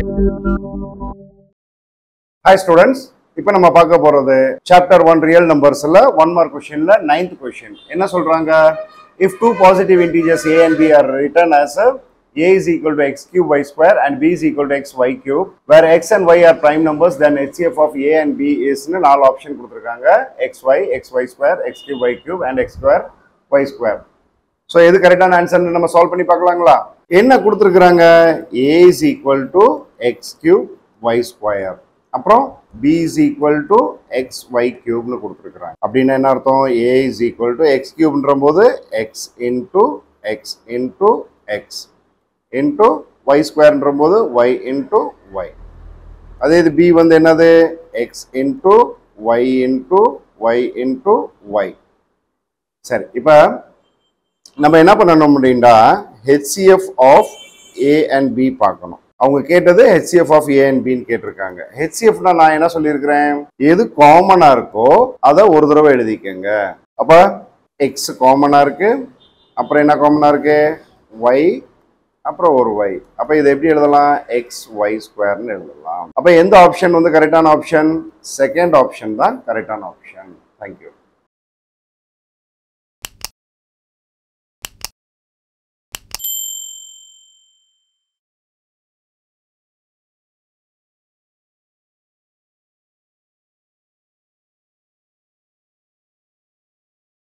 hi students இப்போ நம்ம பார்க்க போறது சாப்டர் ஒன் ரியல் நம்பர்ஸ்ல ஒன் மார்க் கொஸ்டின்ல நைன்த் கொஸ்டின் என்ன சொல்றாங்க if two positive integers A and B are written as a a is equal to x cube y square and b is equal to x y cube where x and y are prime numbers then HCF of a and b is னு நாலு option கொடுத்துருக்காங்க xy xy square x cube y cube and x square y square so எது கரெக்டான ஆன்சர்னு நம்ம solve பண்ணி பார்க்கலாங்களா என்ன கொடுத்துருக்குறாங்க A is equal to x cube y square அப்புறம் B is equal to x y கியூப்னு கொடுத்துருக்குறாங்க அப்படின்னு என்ன அர்த்தம் A is equal to x கியூப்ன்ற போது x into x into x into y ஸ்கொயர்ன்ற போது ஒய் இன்டூ ஒய் அதே இது பி வந்து என்னது x into y into y into y சரி இப்போ நம்ம என்ன பண்ணணும் அப்படின்னா HCF of A and B பார்க்கணும் அவங்க கேட்டது ஹெச்சிஎஃப் ஆஃப் ஏ அண்ட் பின்னு கேட்டிருக்காங்க ஹெச்சிஎஃப்னா நான் என்ன சொல்லியிருக்கிறேன் எது காமனாக இருக்கோ அதை ஒரு தடவை எழுதிக்கங்க அப்போ எக்ஸ் காமனாக இருக்கு அப்புறம் என்ன காமனாக இருக்கு ஒய் அப்புறம் ஒரு ஒய் அப்போ இதை எப்படி எழுதலாம் எக்ஸ் ஒய் ஸ்கொயர்னு எழுதலாம் அப்போ எந்த ஆப்ஷன் வந்து கரெக்டான ஆப்ஷன் செகண்ட் ஆப்ஷன் தான் கரெக்டான ஆப்ஷன் தேங்க்யூ